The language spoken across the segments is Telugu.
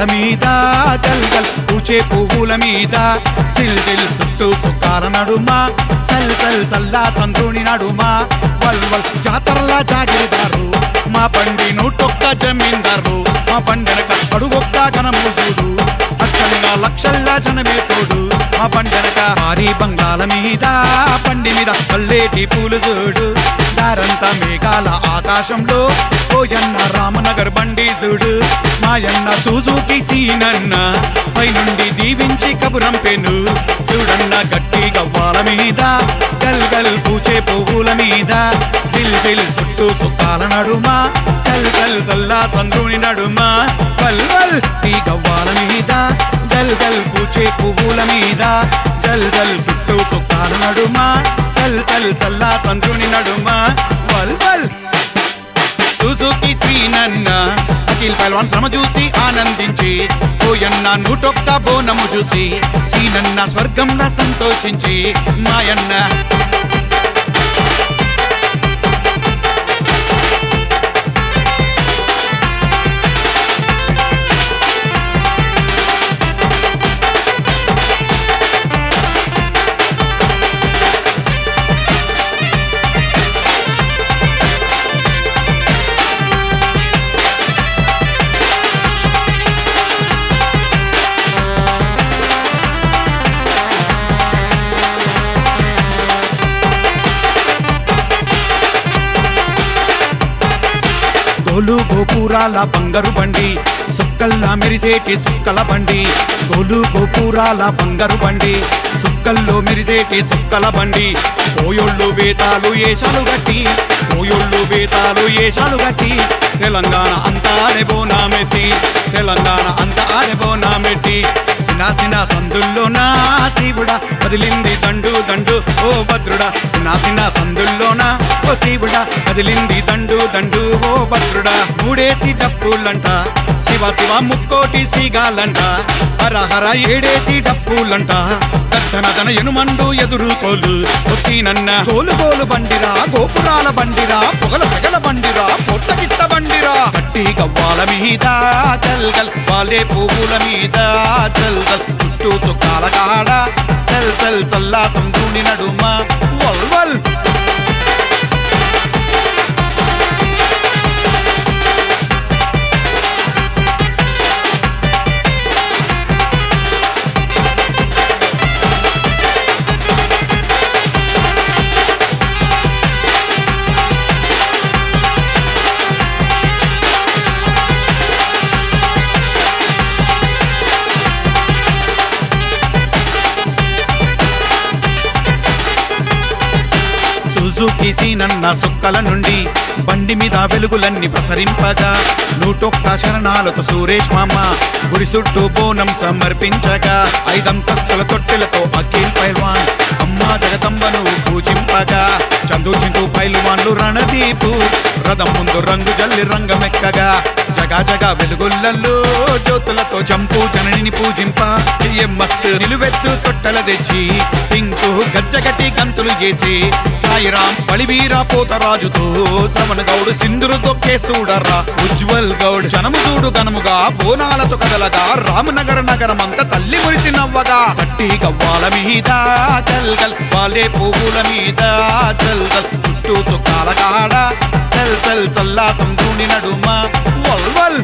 మీద గల్ గల్ పూచే పువ్వుల మీద చిల్ చిల్ చుట్టూ సుఖాల నడుమ సల్ సల్ సల్లా సంతుని నడుమ వల్ వల్ జాతరలా జాగిరిదారు మా బండి నూటొక్క జమీందారు మా బండెనక అడుగొక్క ఘనమూసుడు అచ్చంగా లక్షల్లా జనమే తోడు మా బండెనక భారీ బంగాల మీద బండి మీద పల్లేటి పూలు చూడు దారంతా మేఘాల ఆకాశంలో ఓయన్న రామనగర్ బండి చూడు మాయన్న సూజుకి సీనన్న పైనుండి దీవించి కబురంపెను చూడన్న గట్టి గవ్వాల మీద గల్ గల్ పూచే పువ్వుల మీద జిల్ జిల్ చుట్టూ సుఖాల నడుమ చల్ చల్ చల్లా చంద్రుని నడుమ వల్ వల్ ఈ గవ్వాల మీద గల్ గల్ పూచే పువ్వుల మీద జల్ జల్ చుట్టూ సుఖాల నడుమ చల్ చల్ చల్లా చంద్రుని నడుమ వల్ వల్ సుజుకి శ్రీనన్న అఖిల్ పల్వాన్ శ్రమ చూసి ఆనందించి పోయన్న నూటొక్క బోనము చూసి శ్రీనన్న స్వర్గంలో సంతోషించి మాయన్న గోలు గోపురాల బంగారు బండి సుక్కల్లా మెరిసేటి సుక్కల బండి గోలు గోపురాల బంగారు బండి సుక్కల్లో మెరిసేటి సుక్కల బండి పోయోళ్ళు బేతాలు ఏషాలు గట్టి పోయోళ్ళు బేతాలు ఏషాలు గట్టి తెలంగాణ అంతా ఆడబోనామెత్తి తెలంగాణ అంతా ఆడబోనామెట్టి చిన్న చిన్న సందుల్లో నా శివుడా కదిలింది దండు దండు ఓ భద్రుడా చిన్న చిన్న సందుల్లోనా ఓ శివుడా కదిలింది దండు దండు ఓ భద్రుడా మూడేసి డప్పులంట శివ శివ ముక్కోటి సీగాలంట హర హర ఏడేసి డప్పులంట దత్తన దన ఎనుమండు ఎదురు కోలు వచ్చినన్న గోలు గోలు బండిరా గోపురాల బండిరా పొగల చెగల బండిరా పొట్టకిత్త బండిరా గట్టి గవ్వాల మీద చల్ గల్ వాలే పువ్వుల మీద చల్ గల్ చుట్టూ చుక్కాల కాడ చల్ చల్ చల్లా సంతూని నడుమ వల్ వల్ సుజుకి సీనన్న సుక్కల నుండి బండి మీద వెలుగులన్నీ ప్రసరింపగా నూటొక్క శరణాలతో సురేష్ మామ గుడి చుట్టూ బోనం సమర్పించగా ఐదంతస్తుల తొట్టెలతో అఖిల్ పైల్వాన్ అమ్మా జగదంబను పూజింపగా చందు చింటూ పైల్వాన్లు రణదీపు రథం ముందు రంగు జల్లి రంగమెక్కగా జగా జగా వెలుగుల్లల్లో జ్యోతులతో చంపు జననిని పూజింప ఏ మస్తు నిలువెత్తు తొట్టెల తెచ్చి పింకు గజ్జగట్టి గంతులు చేసి సాయిరాం బలివీరా పోతరాజుతో శ్రవణ గౌడు సింధురు తొక్కే చూడర్రా ఉజ్వల్ గౌడ్ జనము చూడు గనముగా బోనాలతో కదలగా రామనగర నగరమంత తల్లి మురిసి నవ్వగా కట్టి గవ్వాల మీద చల్ గల్ వాలే పువ్వుల మీద చల్ గల్ చుట్టూ సుఖాల కాడ చల్ చల్ చల్లా సంధూని నడుమ వల్ వల్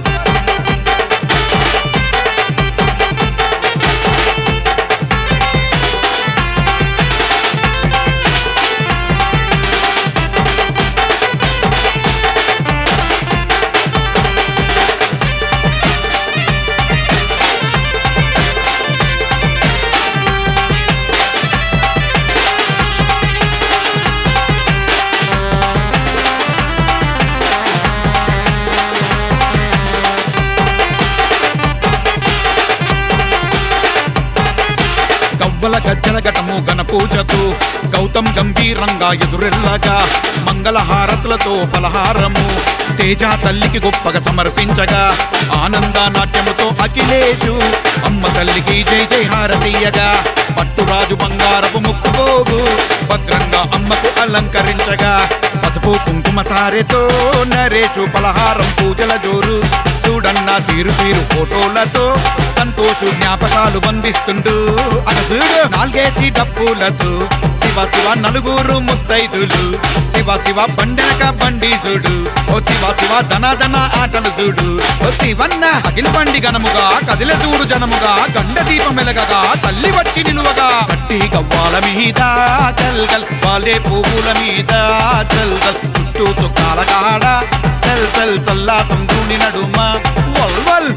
గవ్వల గజ్జల ఘటము గణ పూజకు గౌతమ్ గంభీరంగా ఎదురెల్లగా మంగళ హారతులతో పలహారము తేజ తల్లికి గొప్పగా సమర్పించగా ఆనంద నాట్యముతో అఖిలేషు అమ్మ తల్లికి జై జై హారతీయగా పట్టురాజు బంగారపు ముక్కుపోగు భద్రంగా అమ్మకు అలంకరించగా పసుపు కుంకుమ సారెతో నరేషు పలహారం పూజల జోరు చూడన్న తీరు తీరు ఫోటోలతో సంతోషు జ్ఞాపకాలు బంధిస్తుండు అటు చూడు నాలుగేసి డప్పులతో శివ శివ నలుగురు ముత్తైదులు శివ శివ బండెనక బండి చూడు ఓ శివ శివ ధన ధన ఆటలు చూడు ఓ శివన్న అఖిల బండి గనముగా కదిల చూడు జనముగా గండ దీపం వెలగగా తల్లి వచ్చి నిలువగా కట్టి గవ్వాల మీద చల్గల్ వాలే పువ్వుల మీద చల్గల్ చుట్టూ సుఖాల కాడ చల్ చల్ చల్లా సందూని నడుమ వల్ వల్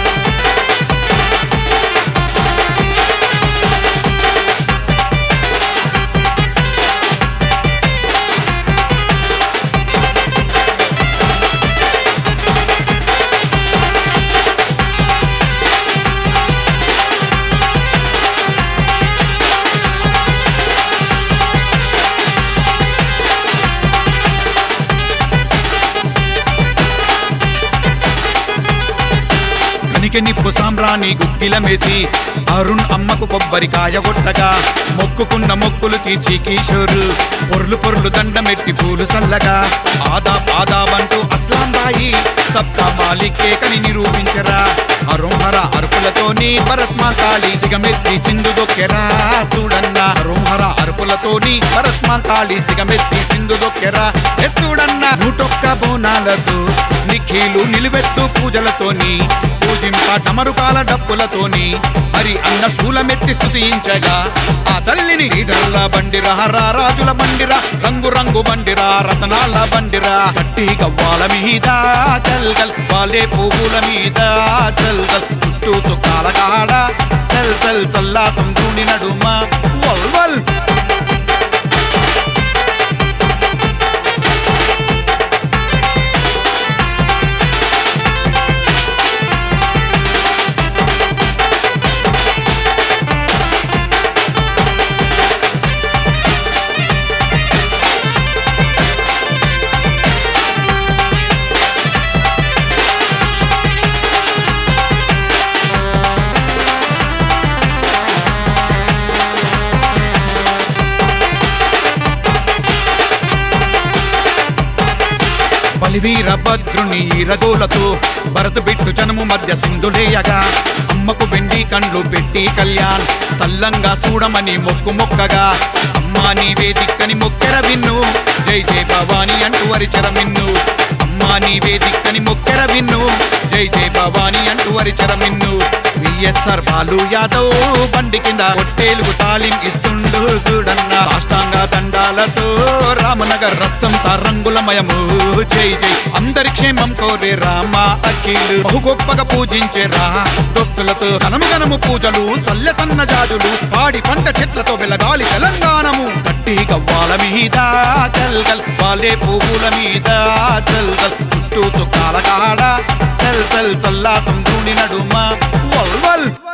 కనిక నిప్పు సాంబ్రాణి గుగ్గిల మేసి అరుణ్ అమ్మకు కొబ్బరికాయ కొట్టగా మొక్కుకున్న మొక్కులు తీర్చి కిషోరు పొర్లు పొర్లు దండమెట్టి పూలు సల్లగా ఆదా పాదాబంటూ అస్లాం బాయి సబ్కా మాలికే కని నిరూపించరా అరుంహర అరుపులతోని భరత్ మాతాళి సిగమెత్తి సింధు దొక్కెరా చూడన్న అరుంహర అరుపులతోని భరత్ మాతాళి సిగమెత్తి సింధు దొక్కెరా ఏ చూడన్న నూటొక్క బోనాలతో నిఖీలు నిలువెత్తు పూజలతోని పూజింప డమరుకాల డప్పులతోని హరి అన్న శూలమెత్తి స్తుతించగా ఆ తల్లిని ఈడల్ల బండిరా రా రాజుల బండిరా రంగు రంగు బండిరా రతనాల బండిరా కట్టి గవ్వాల మీద చల్గల్ వాలే పువ్వుల మీద చల్గల్ చుట్టూ సుఖాల కాడ చల్ చల్ చల్లా సందూని నడుమ వల్ వల్ బలివీర భద్రుని రగోలతో భరత బిట్టు జనము మధ్య సింధులేయగా అమ్మకు వెండి కండ్లు పెట్టి కళ్యాణ్ సల్లంగా చూడమని మొక్కు మొక్కగా అమ్మా నీవే దిక్కని మొక్కెర విన్ను జై జై భవాని అంటూ వరిచర మిన్ను అమ్మా నీవే దిక్కని మొక్కెర విన్ను జై జై భవాని అంటూ వరిచర మిన్ను విఎస్ఆర్ బాలు యాదవ్ బండి కింద పొట్టేలుగు తాళిం ఇస్తుండు చూడన్న సాష్టాంగ దండాలతో రామనగర్ రస్తం రంగులమయము జై జై అందరి క్షేమం కోరే రామ అఖిలు బహు గొప్పగా పూజించే రా దోస్తులతో ఘనము ఘనము పూజలు సల్లె సన్న జాజులు పాడి పంట చెట్లతో వెలగాలి తెలంగాణము కట్టి గవ్వాల మీద చల్గల్ వాలే పువ్వుల మీద చల్గల్ చుట్టూ సుఖాల కాడ చల్ చల్ చల్లా సందూని నడుమ వల్ వల్